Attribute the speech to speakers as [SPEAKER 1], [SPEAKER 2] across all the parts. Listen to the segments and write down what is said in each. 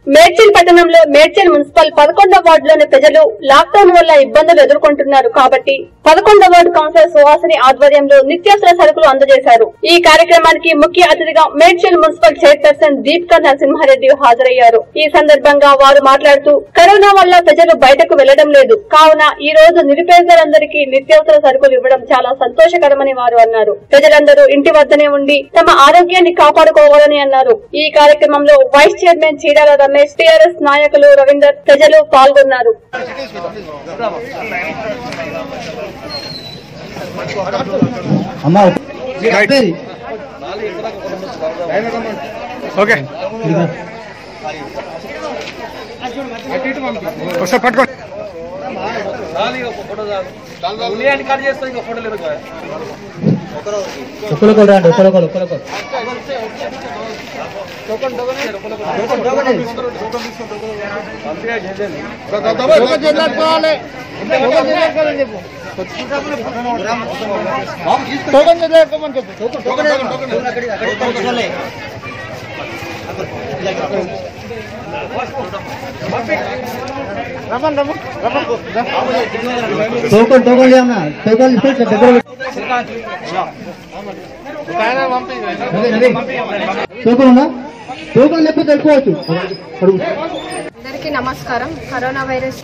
[SPEAKER 1] మేడ్చల్ పట్టణంలో మేడ్చల్ మున్సిపల్ పదకొండవ వార్డులోని ప్రజలు లాక్డౌన్ వల్ల ఇబ్బందులు ఎదుర్కొంటున్నారు కాబట్టి పదకొండవ వార్డు కౌన్సిలర్ సుహాసిని ఆధ్వర్యంలో నిత్యావసర సరుకులు అందజేశారు ఈ కార్యక్రమానికి ముఖ్య అతిథిగా మేడ్చల్ మున్సిపల్ చైర్పర్సన్ దీపికా నరసింహారెడ్డి హాజరయ్యారు ఈ సందర్భంగా వారు మాట్లాడుతూ కరోనా వల్ల ప్రజలు బయటకు వెళ్లడం లేదు కావున ఈ రోజు నిరుపేదలందరికీ నిత్యావసర సరుకులు ఇవ్వడం చాలా సంతోషకరమని వారు అన్నారు ప్రజలందరూ ఇంటి వద్దనే ఉండి తమ ఆరోగ్యాన్ని కాపాడుకోవాలని అన్నారు ఈ కార్యక్రమంలో vice chairman Cheerala Ramesh TRS నాయకులు రవీందర్ ప్రజలు పాల్గొన్నారు
[SPEAKER 2] అమ్మా
[SPEAKER 3] ఓకే ఒకసారి పట్టుకోండి
[SPEAKER 2] ఒక్కరొకరు రండి ఒక్కరొకరు ఒక్కరొకరు టోకన్ టోకన్ అన్న టోకన్ తీసుకొని దగ్గర టోకన్ ఉందా టోకన్ లేకపోతే వెళ్ళిపోవచ్చు అడుగు
[SPEAKER 4] అందరికీ నమస్కారం కరోనా వైరస్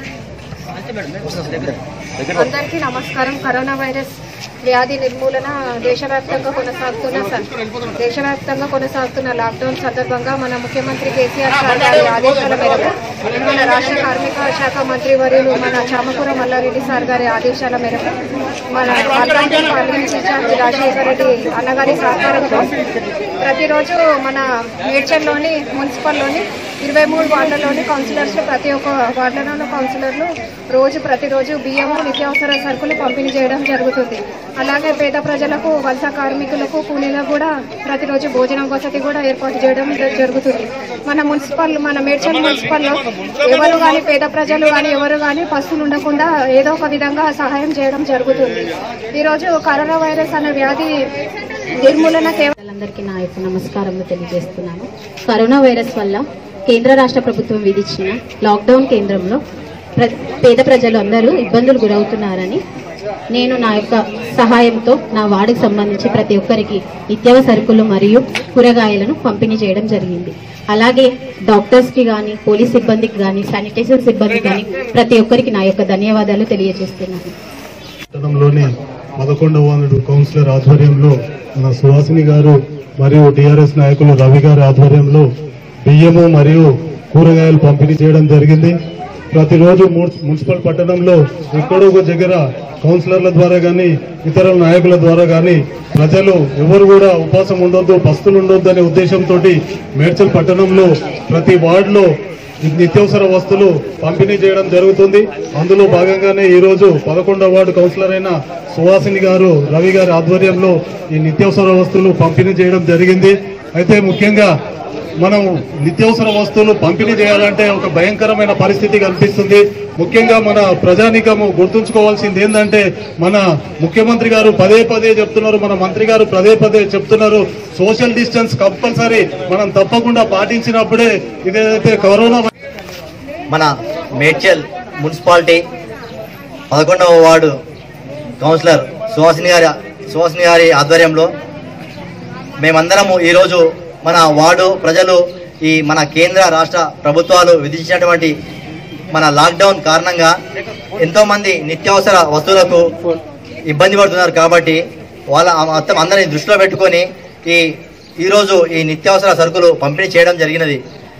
[SPEAKER 4] అందరికీ నమస్కారం కరోనా వైరస్ వ్యాధి నిర్మూలన దేశవ్యాప్తంగా కొనసాగుతున్న స- దేశవ్యాప్తంగా కొనసాగుతున్న లాక్డౌన్ సందర్భంగా మన ముఖ్యమంత్రి కేసీఆర్ సార్ గారి ఆదేశాల మేరకు మన రాష్ట్ర కార్మిక శాఖ మంత్రి వర్యులు మన చామకూర మల్లారెడ్డి సార్ గారి ఆదేశాల మేరకు మన మల్లారెడ్డి పార్లమెంట్ ఇన్ఛార్జి రాజశేఖర రెడ్డి అన్నగారి సహకారంతో ప్రతిరోజు మన మేడ్చల్లోని మున్సిపల్లోని ఇరవై మూడు వార్డులలోని కౌన్సిలర్స్ ప్రతి ఒక్క వార్డులలోని కౌన్సిలర్లు రోజు ప్రతిరోజు బియ్యము నిత్యావసర సరుకులు పంపిణీ చేయడం జరుగుతుంది అలాగే పేద ప్రజలకు వలస కార్మికులకు కూలీలకు కూడా ప్రతిరోజు భోజనం వసతి కూడా ఏర్పాటు చేయడం జ- జరుగుతుంది మన మున్సిపల్ మన మేడ్చల్ మున్సిపల్లో ఎవరు కానీ పేద ప్రజలు కానీ ఎవరు కానీ పస్తులు ఉండకుండా ఏదో ఒక విధంగా సహాయం చేయడం జరుగుతుంది ఈరోజు కరోనా వైరస్ అనే వ్యాధి నిర్మూలన కేవలం
[SPEAKER 5] అందరికీ నా యొక్క నమస్కారములు తెలియజేస్తున్నాను కరోనా వైరస్ వల్ల కేంద్ర రాష్ట్ర ప్రభుత్వం విధించిన లాక్డౌన్ కేంద్రంలో ప్ర పేద ప్రజలు అందరూ ఇబ్బందులు గురవుతున్నారని నేను నా యొక్క సహాయంతో నా వార్డుకి సంబంధించి ప్రతి ఒక్కరికి నిత్యావసర సరుకులు మరియు కూరగాయలను పంపిణీ చేయడం జరిగింది అలాగే డాక్టర్స్కి కానీ పోలీస్ సిబ్బందికి కానీ శానిటైజర్ సిబ్బందికి కానీ ప్రతి ఒక్కరికి నా యొక్క ధన్యవాదాలు తెలియజేస్తున్నాను
[SPEAKER 6] పట్టణంలోని పదకొండవ వార్డు కౌన్సిలర్ ఆధ్వర్యంలో మన సుహాసిని గారు మరియు టిఆర్ఎస్ నాయకులు రవి గారి ఆధ్వర్యంలో బియ్యము మరియు కూరగాయలు పంపిణీ చేయడం జరిగింది ప్రతిరోజు మున్- మున్సిపల్ పట్టణంలో ఎక్కడో ఒక దగ్గర కౌన్సిలర్ల ద్వారా కానీ ఇతర నాయకుల ద్వారా కానీ ప్రజలు ఎవరు కూడా ఉపవాసం ఉండొద్దు పస్తులు ఉండొద్దు అనే ఉద్దేశంతో మేడ్చల్ పట్టణంలో ప్రతి వార్డులో ఈ నిత్యావసర వస్తువులు పంపిణీ చేయడం జరుగుతుంది అందులో భాగంగానే ఈ రోజు పదకొండవ వార్డు కౌన్సిలర్ అయిన సుహాసిని గారు రవి గారి ఆధ్వర్యంలో ఈ నిత్యావసర వస్తువులు పంపిణీ చేయడం జరిగింది అయితే ముఖ్యంగా మనం నిత్యావసర వస్తువులు పంపిణీ చేయాలంటే ఒక భయంకరమైన పరిస్థితి కనిపిస్తుంది ముఖ్యంగా మన ప్రజానికము గుర్తుంచుకోవాల్సింది ఏంటంటే మన ముఖ్యమంత్రి గారు పదే పదే చెప్తున్నారు మన మంత్రి గారు పదే పదే చెప్తున్నారు సోషల్ డిస్టెన్స్ కంపల్సరీ మనం తప్పకుండా పాటించినప్పుడే ఇదేదైతే కరోనా
[SPEAKER 7] మన మేడ్చల్ మున్సిపాలిటీ పదకొండవ వార్డు కౌన్సిలర్ సుహాసిని గారి సుహాసిని గారి ఆధ్వర్యంలో మేమందరము ఈరోజు మన వార్డు ప్రజలు ఈ మన కేంద్ర రాష్ట్ర ప్రభుత్వాలు విధించినటువంటి మన లాక్డౌన్ కారణంగా ఎంతోమంది నిత్యావసర వస్తువులకు ఇబ్బంది పడుతున్నారు కాబట్టి వాళ్ళ మొత్తం అందరినీ దృష్టిలో పెట్టుకొని ఈ ఈరోజు ఈ నిత్యావసర సరుకులు పంపిణీ చేయడం జరిగినది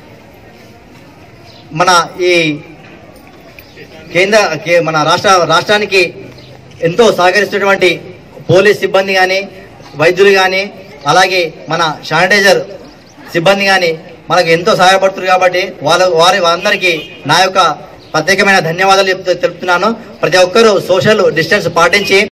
[SPEAKER 7] మన ఈ కేంద్ర కే- మన రాష్ట్ర రాష్ట్రానికి ఎంతో సహకరిస్తున్నటువంటి పోలీస్ సిబ్బంది కానీ వైద్యులు కానీ అలాగే మన శానిటైజర్ సిబ్బంది కానీ మనకు ఎంతో సహాయపడుతున్నారు కాబట్టి వాళ్ళ వారి వారందరికీ నా యొక్క ప్రత్యేకమైన ధన్యవాదాలు చెప్తూ- తెలుపుతున్నాను ప్రతి ఒక్కరూ సోషల్ డిస్టెన్స్ పాటించి